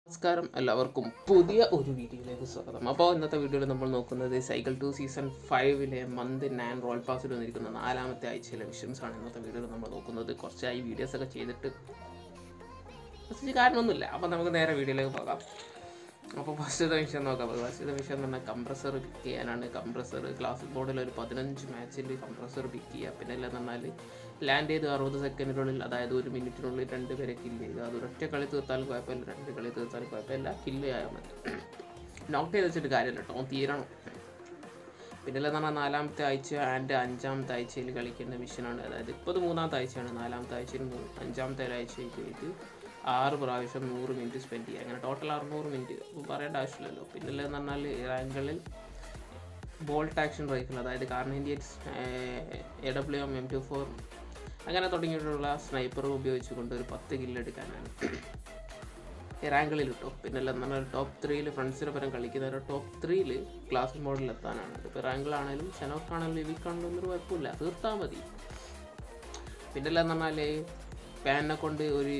നമസ്കാരം എല്ലാവർക്കും പുതിയ ഒരു വീഡിയോയിലേക്ക് സ്വാഗതം അപ്പോൾ ഇന്നത്തെ വീഡിയോയിൽ നമ്മൾ നോക്കുന്നത് സൈക്കിൾ ടു സീസൺ ഫൈവിലെ മന്ത് നയൻ റോയൽ പാസിൽ വന്നിരിക്കുന്ന നാലാമത്തെ ആഴ്ചയിലെ മിഷൻസ് ആണ് ഇന്നത്തെ വീഡിയോയിൽ നമ്മൾ നോക്കുന്നത് കുറച്ചായി വീഡിയോസ് ഒക്കെ ചെയ്തിട്ട് പ്രത്യേകിച്ച് കാരണമൊന്നുമില്ല അപ്പോൾ നമുക്ക് നേരെ വീഡിയോയിലേക്ക് പോകാം അപ്പോൾ ഫസ്റ്റത്തെ മിഷൻ നോക്കാം ഫസ്റ്റത്തെ മിഷൻ എന്ന് പറഞ്ഞാൽ കംപ്രസർ പിക്ക് ചെയ്യാനാണ് കംപ്രസർ ക്ലാസിക് ബോർഡിൽ ഒരു പതിനഞ്ച് മാച്ചിൽ കംപ്രസർ പിക്ക് ചെയ്യുക പിന്നെ അല്ലെന്ന് പറഞ്ഞാൽ ലാൻഡ് ചെയ്ത് അറുപത് സെക്കൻഡിനുള്ളിൽ അതായത് ഒരു മിനിറ്റിനുള്ളിൽ രണ്ട് പേരെ കില്ല് ചെയ്യുക അത് ഒരൊറ്റ കളി തീർത്താലും കുഴപ്പമില്ല രണ്ട് കളി തീർത്താലും കുഴപ്പമില്ല കില്ല് ചെയ്യാൻ മതി നോക്ക് ചെയ്ത് വെച്ചിട്ട് കാര്യമില്ല കേട്ടോ തീരണം പിന്നെ എന്ന് പറഞ്ഞാൽ നാലാമത്തെ ആഴ്ച ആൻഡ് അഞ്ചാമത്തെ ആഴ്ചയിൽ കളിക്കേണ്ട മിഷനാണ് അതായത് ഇപ്പോൾ ഇത് മൂന്നാമത്തെ ആഴ്ചയാണ് നാലാമത്തെ ആഴ്ചയിൽ മൂ- അഞ്ചാമത്തെ ഒരാഴ്ചയ്ക്ക് ആറ് പ്രാവശ്യം നൂറ് മിനിറ്റ് സ്പെൻഡ് ചെയ്യുക അങ്ങനെ ടോട്ടൽ അറുന്നൂറ് മിനിറ്റ് അപ്പോൾ പറയേണ്ട ആവശ്യമില്ലല്ലോ പിന്നെ എന്ന് പറഞ്ഞാൽ റാങ്കുകളിൽ ബോൾട്ട് ആക്ഷൻ റൈഫിൾ അതായത് കാർണേൻഡിയറ്റ് A W M M two four അങ്ങനെ തുടങ്ങിയിട്ടുള്ള സ്നൈപ്പർ ഉപയോഗിച്ചുകൊണ്ട് ഒരു പത്ത് കില്ലെടുക്കാനാണ് റാങ്കുകളിൽ കിട്ടും പിന്നെ എല്ലാം നമ്മൾ ടോപ്പ് ത്രീയിൽ ഫ്രണ്ട്സിന് പരം കളിക്കുന്നവർ ടോപ്പ് ത്രീയിൽ ക്ലാസ് മോഡിൽ എത്താനാണ് ഇപ്പോൾ റാങ്കിലാണെങ്കിലും ഷെനോക്കാണെങ്കിലും ലിവിക്കാണെങ്കിലും ഒന്നും കുഴപ്പമില്ല തീർത്താൽ മതി പിന്നെ എല്ലാം പറഞ്ഞാൽ പാനെ കൊണ്ട് ഒരു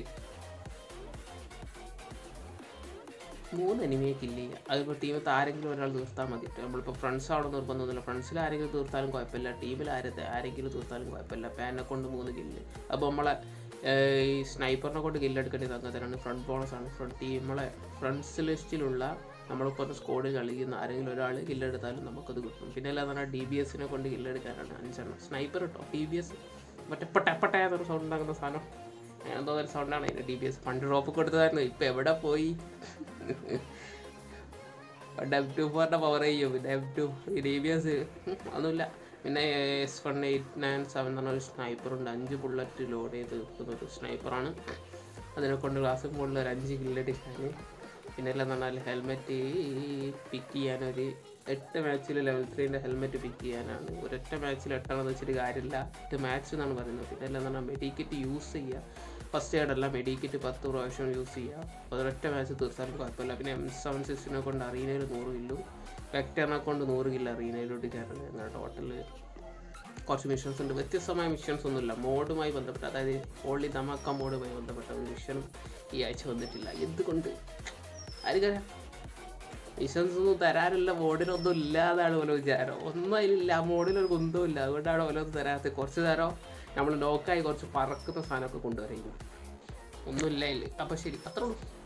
മൂന്ന് എനിമിയെ കില്ല് ചെയ്യുക അതിപ്പോൾ ടീമത്ത് ആരെങ്കിലും ഒരാൾ തീർത്താൽ മതി നമ്മളിപ്പോൾ ഫ്രണ്ട്സ് അവിടെ നിർബന്ധമൊന്നുമില്ല ഫ്രണ്ട്സിൽ ആരെങ്കിലും തീർത്താലും കുഴപ്പമില്ല ടീമിൽ ആരത്തെ ആരെങ്കിലും തീർത്താലും കുഴപ്പമില്ല പാനെ കൊണ്ട് മൂന്ന് കില്ല് അപ്പോൾ നമ്മളെ ഏർ, ഈ സ്നൈപ്പറിനെ കൊണ്ട് കില്ല് എടുക്കേണ്ടത് അങ്ങനെ തന്നെയാണ് ഫ്രണ്ട് ബോണസ് ആണ് ഫ്രണ്ട് ടീമുകളെ ഫ്രണ്ട്സ് ലിസ്റ്റിലുള്ള നമ്മളിപ്പോൾ സ്കോഡിൽ കളിക്കുന്ന ആരെങ്കിലും ഒരാൾ കില്ലെടുത്താലും നമുക്കത് കിട്ടും പിന്നെ അല്ലാതെ പറഞ്ഞാൽ ഡി ബി എസിനെ കൊണ്ട് കില്ലെടുക്കാനാണ് അഞ്ചെണ്ണം സ്നൈപ്പർ കേട്ടോ ഡി ബി എസ് മറ്റേ പട്ടപ്പട്ടയാതൊരു സൗണ്ട് ഉണ്ടാക്കുന്ന സാധനം അങ്ങനെ എന്തോ ഒരു സൗണ്ടാണ് അതിന് ഡി ബി എസ് പണ്ട് ഡ്രോപ്പ് കൊടുത്തതായിരുന്നു ഇപ്പം എവിടെ പോയി ഡെബ് ടു ഫോറിൻ്റെ പവർ ചെയ്യും ഡെബ് ടു ഡി ബി എസ് ഒന്നുമില്ല പിന്നെ S one eight nine seven എന്ന് പറഞ്ഞ ഒരു സ്നൈപ്പറുണ്ട് അഞ്ച് ബുള്ളറ്റ് ലോഡ് ചെയ്ത് വെക്കുന്ന ഒരു സ്നൈപ്പറാണ് അതിനെ കൊണ്ട് ക്ലാസ് മുകളിൽ ഒരു അഞ്ച് കില്ലടിക്കാൻ പിന്നെ എല്ലാം പറഞ്ഞാൽ ഹെൽമെറ്റ് പിക്ക് ചെയ്യാനൊരു എട്ട് മാച്ചിൽ ലെവൽ ത്രീൻ്റെ ഹെൽമെറ്റ് പിക്ക് ചെയ്യാനാണ് ഒരൊറ്റ മാച്ചിൽ എട്ടാണെന്ന് വെച്ചിട്ട് കാര്യമില്ല എട്ട് മാച്ച് എന്നാണ് പറയുന്നത് പിന്നെ എല്ലാം പറഞ്ഞാൽ മെഡിക്കറ്റ് യൂസ് ചെയ്യുക ഫസ്റ്റ് എയ്ഡ് അല്ല മെഡിക്കറ്റ് പത്ത് പ്രാവശ്യം യൂസ് ചെയ്യുക ഒരൊറ്റ മാച്ച് തീർത്താലും കുഴപ്പമില്ല പിന്നെ എം സെവൻ സിക്സിനെ കൊണ്ട് അറീനയിൽ നൂറ് കില്ലും വെക്ടറിനെ കൊണ്ട് നൂറ് കില്ല് അറീനയിലോട്ട് കയറുന്നത് അങ്ങനെ ടോട്ടൽ കുറച്ച് മിഷൻസ് ഉണ്ട് വ്യത്യസ്തമായ മിഷൻസ് ഒന്നുമില്ല മോഡുമായി ബന്ധപ്പെട്ട അതായത് ഓൺലി ധമാക്ക മോഡുമായി ബന്ധപ്പെട്ട ഒരു മിഷനും ഈ ആഴ്ച വന്നിട്ടില്ല എന്തുകൊണ്ട് ആർക്കറിയാം മിഷൻസ് ഒന്നും തരാനുള്ള മോഡിനൊന്നും ഇല്ലാതാണ് ഓരോ വിചാരം ഒന്നും അതിലില്ല ആ മോഡിലൊരു കുന്തവും ഇല്ല അതുകൊണ്ടാണ് ഓരോന്നും തരാത്തത് കുറച്ച് തരം നമ്മൾ ലോക്കായി കുറച്ച് പറക്കുന്ന സാധനമൊക്കെ കൊണ്ടുവരുന്നത് ഒന്നുമില്ല അതിൽ അപ്പോൾ ശരി അത്രേ ഉള്ളൂ